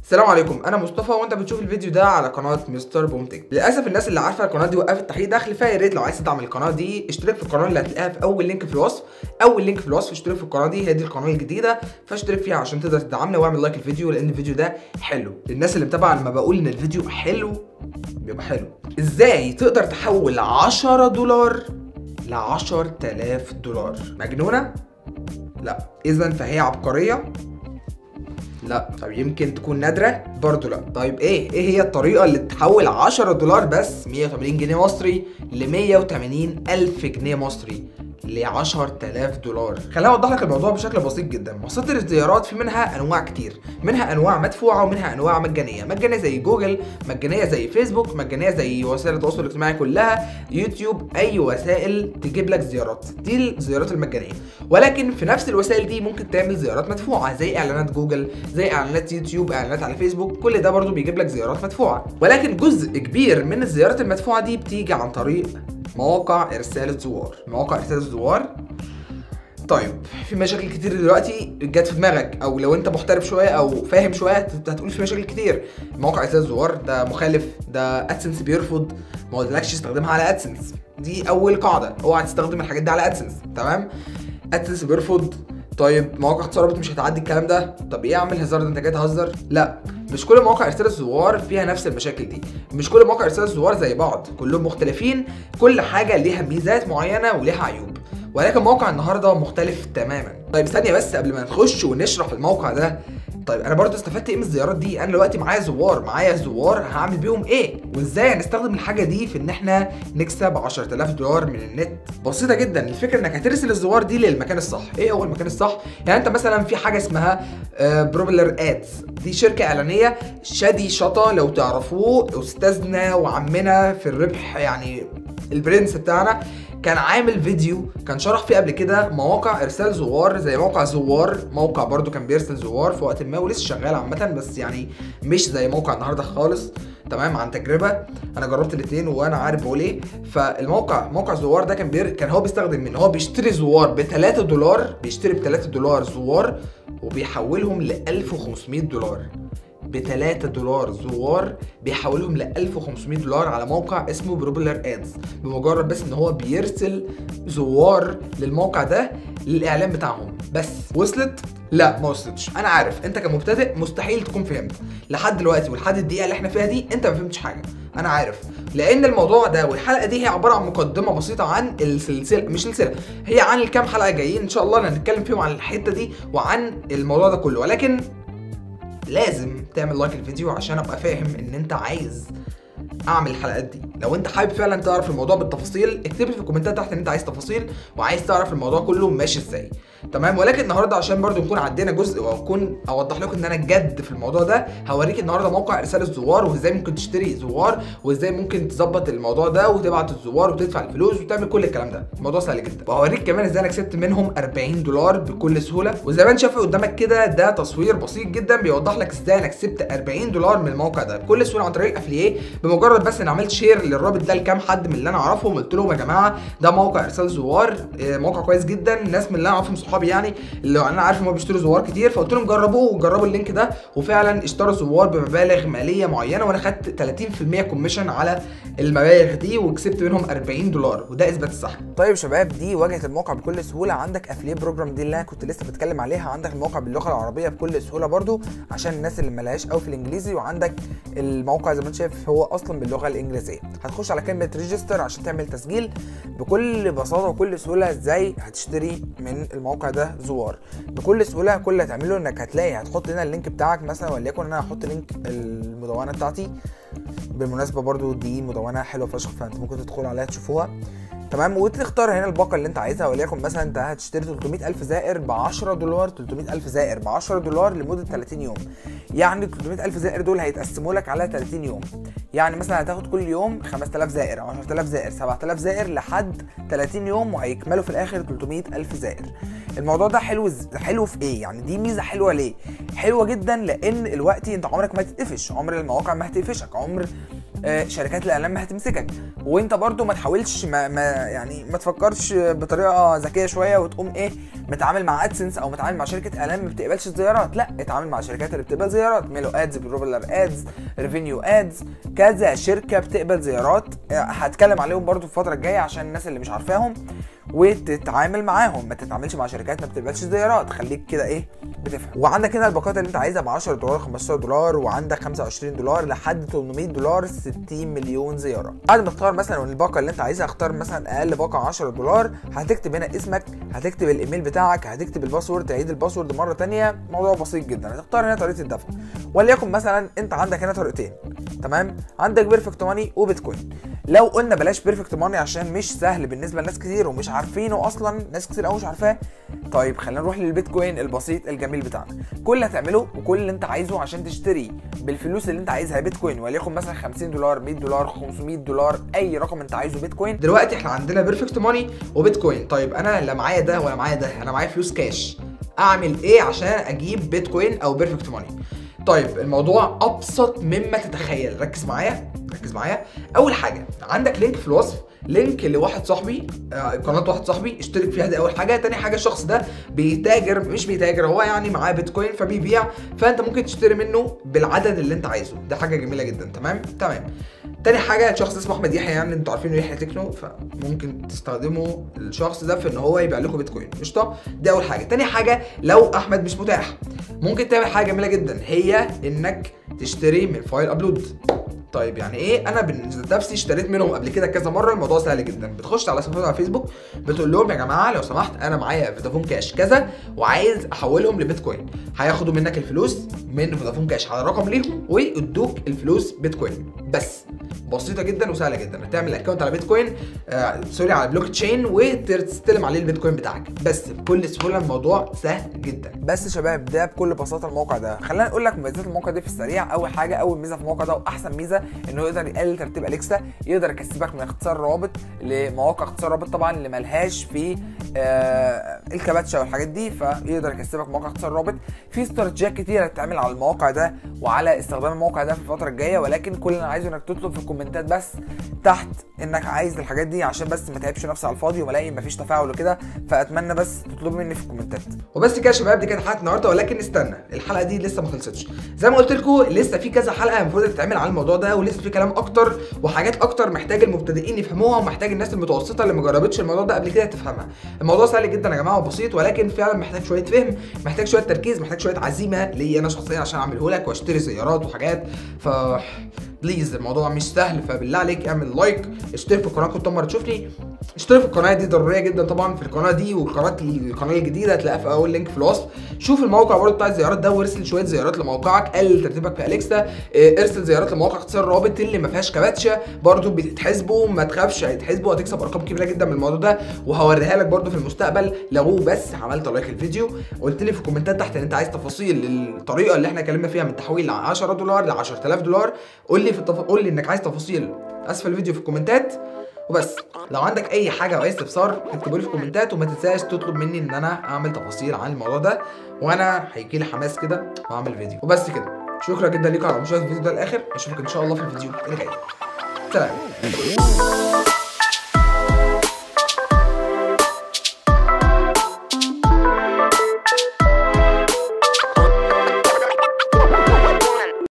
السلام عليكم انا مصطفى وانت بتشوف الفيديو ده على قناه مستر بومتك للاسف الناس اللي عارفه القناه دي وقفت تحقيق دخل فيا ريت لو عايز تدعم القناه دي اشترك في القناه اللي هتلاقيها في اول لينك في الوصف اول لينك في الوصف اشترك في القناه دي هي دي القناه الجديده فاشترك فيها عشان تقدر تدعمنا واعمل لايك الفيديو لان الفيديو ده حلو للناس اللي متابعه لما بقول ان الفيديو حلو بيبقى حلو ازاي تقدر تحول 10 دولار ل 10000 دولار مجنونه لا اذا فهي عبقريه لا طب يمكن تكون نادرة برضو لا طيب ايه ايه هي الطريقة اللي تحول 10 دولار بس 180 جنيه مصري ل 180 الف جنيه مصري ل 10000 دولار خليني اوضح لك الموضوع بشكل بسيط جدا مصادر الزيارات في منها انواع كتير منها انواع مدفوعه ومنها انواع مجانيه مجانيه زي جوجل مجانيه زي فيسبوك مجانيه زي وسائل التواصل الاجتماعي كلها يوتيوب اي وسائل تجيب لك زيارات دي الزيارات المجانيه ولكن في نفس الوسائل دي ممكن تعمل زيارات مدفوعه زي اعلانات جوجل زي اعلانات يوتيوب اعلانات على فيسبوك كل ده برضو بيجيب لك زيارات مدفوعه ولكن جزء كبير من الزيارات المدفوعه دي بتيجي عن طريق مواقع ارسال الزوار مواقع ارسال الزوار طيب في مشاكل كتير دلوقتي جت في دماغك او لو انت محترف شويه او فاهم شويه هتقول في مشاكل كتير موقع ارسال الزوار ده مخالف ده ادسنس بيرفض ما قلتلكش تستخدمها على ادسنس دي اول قاعده اوعى تستخدم الحاجات دي على ادسنس تمام ادسنس بيرفض طيب مواقع اختصار مش هتعدي الكلام ده طب ايه اعمل هزار ده انت جاي تهزر لا مش كل مواقع ارسال الزوار فيها نفس المشاكل دي مش كل مواقع ارسال الزوار زي بعض كلهم مختلفين كل حاجه ليها ميزات معينه وليها عيوب ولكن موقع النهارده مختلف تماما طيب ثانيه بس قبل ما نخش ونشرح الموقع ده طيب انا برضو استفدت ايه من الزيارات دي انا دلوقتي معايا زوار معايا زوار هعمل بيهم ايه وازاي هنستخدم الحاجه دي في ان احنا نكسب 10000 دولار من النت بسيطه جدا الفكره انك هترسل الزوار دي للمكان الصح ايه هو المكان الصح يعني انت مثلا في حاجه اسمها بروبلر ادز دي شركه اعلانيه شادي شطا لو تعرفوه استاذنا وعمنا في الربح يعني البرنس بتاعنا كان عامل فيديو كان شرح فيه قبل كده مواقع ارسال زوار زي موقع زوار موقع برضو كان بيرسل زوار في وقت ما ولسه شغال عامه بس يعني مش زي موقع النهارده خالص تمام عن تجربه انا جربت الاثنين وانا عارف بقول ايه فالموقع موقع زوار ده كان بير... كان هو بيستخدم من هو بيشتري زوار ب 3 دولار بيشتري ب 3 دولار زوار وبيحولهم ل 1500 دولار ب 3 دولار زوار بيحولهم ل 1500 دولار على موقع اسمه بروبلر ادز بمجرد بس ان هو بيرسل زوار للموقع ده للاعلان بتاعهم بس وصلت لا ما وصلتش انا عارف انت كمبتدئ مستحيل تكون فهمت لحد دلوقتي ولحد الدقيقه اللي احنا فيها دي انت ما فهمتش حاجه انا عارف لان الموضوع ده والحلقه دي هي عباره عن مقدمه بسيطه عن السلسله مش سلسله هي عن الكام حلقه جايين ان شاء الله هنتكلم فيهم عن الحته دي وعن الموضوع ده كله ولكن لازم تعمل لايك الفيديو عشان ابقى فاهم ان انت عايز اعمل الحلقات دي لو انت حابب فعلا تعرف الموضوع بالتفاصيل اكتب لي في الكومنتات تحت ان انت عايز تفاصيل وعايز تعرف الموضوع كله ماشي ازاي تمام ولكن النهارده عشان برضو نكون عدينا جزء واكون اوضح لكم ان انا جد في الموضوع ده هوريك النهارده موقع ارسال الزوار وازاي ممكن تشتري زوار وازاي ممكن تظبط الموضوع ده وتبعت الزوار وتدفع الفلوس وتعمل كل الكلام ده الموضوع سهل جدا وهوريك كمان ازاي انا كسبت منهم 40 دولار بكل سهوله وزي ما انت شايف قدامك كده ده تصوير بسيط جدا بيوضح لك ازاي انا كسبت 40 دولار من الموقع ده بكل سهوله عن طريق الافلييه بمجرد بس ان عملت شير للرابط ده لكام حد من اللي انا اعرفهم قلت لهم يا جماعه ده موقع ارسال زوار موقع كويس جدا ناس من اللي انا اعرفهم صحابي يعني اللي انا عارف ان هم بيشتروا زوار كتير فقلت لهم جربوه وجربوا اللينك ده وفعلا اشتروا زوار بمبالغ ماليه معينه وانا خدت 30% كوميشن على المبالغ دي وكسبت منهم 40 دولار وده اثبات الصح طيب شباب دي واجهه الموقع بكل سهوله عندك افليه بروجرام دي اللي انا كنت لسه بتكلم عليها عندك الموقع باللغه العربيه بكل سهوله برضو عشان الناس اللي ملهاش قوي في الانجليزي وعندك الموقع زي ما انت شايف هو اصلا باللغه الانجليزيه هتخش على كلمه ريجستر عشان تعمل تسجيل بكل بساطه وكل سهوله ازاي هتشتري من الموقع ده زوار بكل سهوله كل اللي هتعمله انك هتلاقي هتحط هنا اللينك بتاعك مثلا وليكن انا هحط لينك المدونه بتاعتي بالمناسبه برضو دي مدونه حلوه فشخ فانت ممكن تدخل عليها تشوفوها تمام وتختار هنا الباقه اللي انت عايزها وليكن مثلا انت هتشتري 300000 زائر ب 10 دولار 300000 زائر ب 10 دولار لمده 30 يوم يعني 300000 زائر دول هيتقسموا لك على 30 يوم يعني مثلا هتاخد كل يوم 5000 زائر 10000 زائر 7000 زائر لحد 30 يوم وهيكملوا في الاخر 300000 زائر الموضوع ده حلو حلو في ايه يعني دي ميزه حلوه ليه حلوه جدا لان الوقت انت عمرك ما هتتقفش عمر المواقع ما هتقفشك عمر آه، شركات الاعلام هتمسكك وانت برضو ما تحاولش ما, ما يعني ما تفكرش بطريقه ذكيه شويه وتقوم ايه متعامل مع ادسنس او متعامل مع شركه اعلام ما بتقبلش زيارات لا اتعامل مع الشركات اللي بتقبل زيارات ميلو ادز بروبلر ادز ريفينيو ادز كذا شركه بتقبل زيارات آه، هتكلم عليهم برضو في الفتره الجايه عشان الناس اللي مش عارفاهم وتتعامل معاهم ما تتعاملش مع شركات ما بتقبلش زيارات خليك كده ايه بتفهم وعندك هنا الباقات اللي انت عايزها ب 10 دولار 15 دولار وعندك 25 دولار لحد 800 دولار 60 مليون زياره بعد ما تختار مثلا الباقه اللي انت عايزها اختار مثلا اقل باقه 10 دولار هتكتب هنا اسمك هتكتب الايميل بتاعك هتكتب الباسورد تعيد الباسورد مره تانية موضوع بسيط جدا هتختار هنا طريقه الدفع وليكن مثلا انت عندك هنا طريقتين تمام عندك بيرفكت ماني وبيتكوين لو قلنا بلاش بيرفكت ماني عشان مش سهل بالنسبه لناس كتير ومش عارفينه اصلا ناس كتير قوي مش عارفاه طيب خلينا نروح للبيتكوين البسيط الجميل بتاعنا كل اللي هتعمله وكل اللي انت عايزه عشان تشتري بالفلوس اللي انت عايزها بيتكوين وليكن مثلا 50 دولار 100 دولار 500 دولار اي رقم انت عايزه بيتكوين دلوقتي احنا عندنا بيرفكت ماني وبيتكوين طيب انا لا معايا ده ولا معايا ده انا معايا فلوس كاش اعمل ايه عشان اجيب بيتكوين او بيرفكت ماني طيب الموضوع ابسط مما تتخيل ركز معايا ركز معايا اول حاجه عندك لينك في الوصف لينك لواحد صاحبي آه، قناه واحد صاحبي اشترك فيها دي اول حاجه تاني حاجه الشخص ده بيتاجر مش بيتاجر هو يعني معاه بيتكوين فبيبيع فانت ممكن تشتري منه بالعدد اللي انت عايزه ده حاجه جميله جدا تمام تمام تاني حاجه شخص اسمه احمد يحيى يعني انتوا عارفينه يحيى تكنو فممكن تستخدموا الشخص ده في ان هو يبيع لكم بيتكوين قشطه دي اول حاجه تاني حاجه لو احمد مش متاح ممكن تعمل حاجه جميله جدا هي انك تشتري من فايل ابلود طيب يعني ايه انا بالنسبه نفسي اشتريت منهم قبل كده كذا مره الموضوع سهل جدا بتخش على صفحتهم على فيسبوك بتقول لهم يا جماعه لو سمحت انا معايا فودافون كاش كذا وعايز احولهم لبيتكوين هياخدوا منك الفلوس من فودافون كاش على رقم ليهم ويدوك الفلوس بيتكوين بس بسيطه جدا وسهله جدا هتعمل اكونت على بيتكوين آه سوري على بلوك تشين وتستلم عليه البيتكوين بتاعك بس بكل سهوله الموضوع سهل جدا بس يا شباب ده بكل بساطه الموقع ده خلينا نقول لك مميزات الموقع ده في السريع اول حاجه اول ميزه في الموقع ده واحسن ميزه انه يقدر يقلل ترتيب اليكسا يقدر يكسبك من اختصار روابط لمواقع اختصار روابط طبعا اللي ملهاش في آه الكباتشا والحاجات دي فيقدر يكسبك مواقع اختصار روابط في استراتيجيات كتيره هتتعمل على المواقع ده وعلى استخدام الموقع ده في الفتره الجايه ولكن كل اللي انا عايزه انك تطلب في الكومنتات بس تحت انك عايز الحاجات دي عشان بس ما تعبش نفسي على الفاضي وما الاقي مفيش تفاعل وكده فاتمنى بس تطلبوا مني في الكومنتات وبس كده يا شباب دي كانت حلقه النهارده ولكن استنى الحلقه دي لسه ما خلصتش زي ما قلت لكم لسه في كذا حلقه المفروض تتعمل على الموضوع ده ولسه في كلام اكتر وحاجات اكتر محتاج المبتدئين يفهموها ومحتاج الناس المتوسطه اللي ما جربتش الموضوع ده قبل كده تفهمها الموضوع سهل جدا يا جماعه وبسيط ولكن فعلا محتاج شويه فهم محتاج شويه تركيز محتاج شويه عزيمه ليا انا شخصيا عشان اعمله لك واشتري زيارات وحاجات ف بليز الموضوع مش سهل فبالله عليك اعمل لايك اشترك في القناه كنت اول مره تشوفني اشترك في القناه دي ضروريه جدا طبعا في القناه دي والقناه القناه الجديده هتلاقيها في اول لينك في الوصف شوف الموقع برضه بتاع الزيارات ده وارسل شويه زيارات لموقعك قلل ترتيبك في اليكسا اه، ارسل زيارات لمواقع اختصار الرابط اللي ما فيهاش كباتشا برضه بتتحسبوا ما تخافش هيتحسبوا هتكسب ارقام كبيره جدا من الموضوع ده وهوريها لك برضه في المستقبل لو بس عملت لايك الفيديو قلت لي في الكومنتات تحت ان انت عايز تفاصيل الطريقه اللي احنا اتكلمنا فيها من تحويل 10 دولار ل 10000 دولار قول لي في التف... قول لي انك عايز تفاصيل اسفل الفيديو في الكومنتات وبس لو عندك اي حاجه او اي استفسار اكتبوا لي في الكومنتات وما تنساش تطلب مني ان انا اعمل تفاصيل عن الموضوع ده وانا هيجي لي حماس كده واعمل فيديو وبس كده شكرا جدا ليكم على مشاهده الفيديو ده الاخر اشوفك ان شاء الله في الفيديو اللي جاي سلام